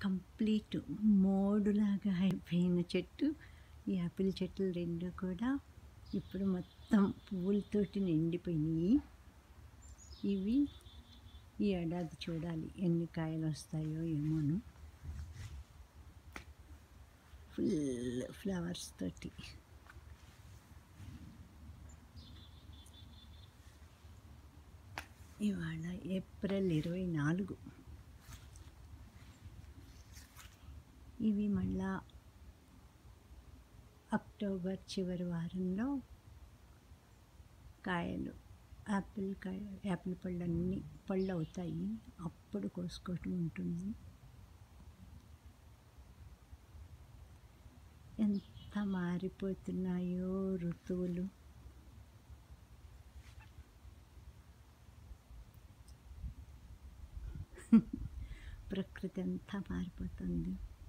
complete మోడులాగా అయిపోయిన చెట్టు ఈ యాపిల్ చెట్లు రెండు కూడా ఇప్పుడు మొత్తం పువ్వులతోటి నిండిపోయినాయి ఇవి ఈ ఏడాది చూడాలి ఎన్ని కాయలు వస్తాయో ఏమోను ఫుల్ ఫ్లవర్స్ తోటి ఇవాళ ఏప్రిల్ ఇరవై నాలుగు ఇవి మళ్ళా అక్టోబర్ చివరి వారంలో కాయలు యాపిల్ కాయ యాపిల్ పళ్ళు అన్నీ పళ్ళు అవుతాయి అప్పుడు కోసుకోవటం ఉంటుంది ఎంత మారిపోతున్నాయో ఋతువులు ప్రకృతి అంతా మారిపోతుంది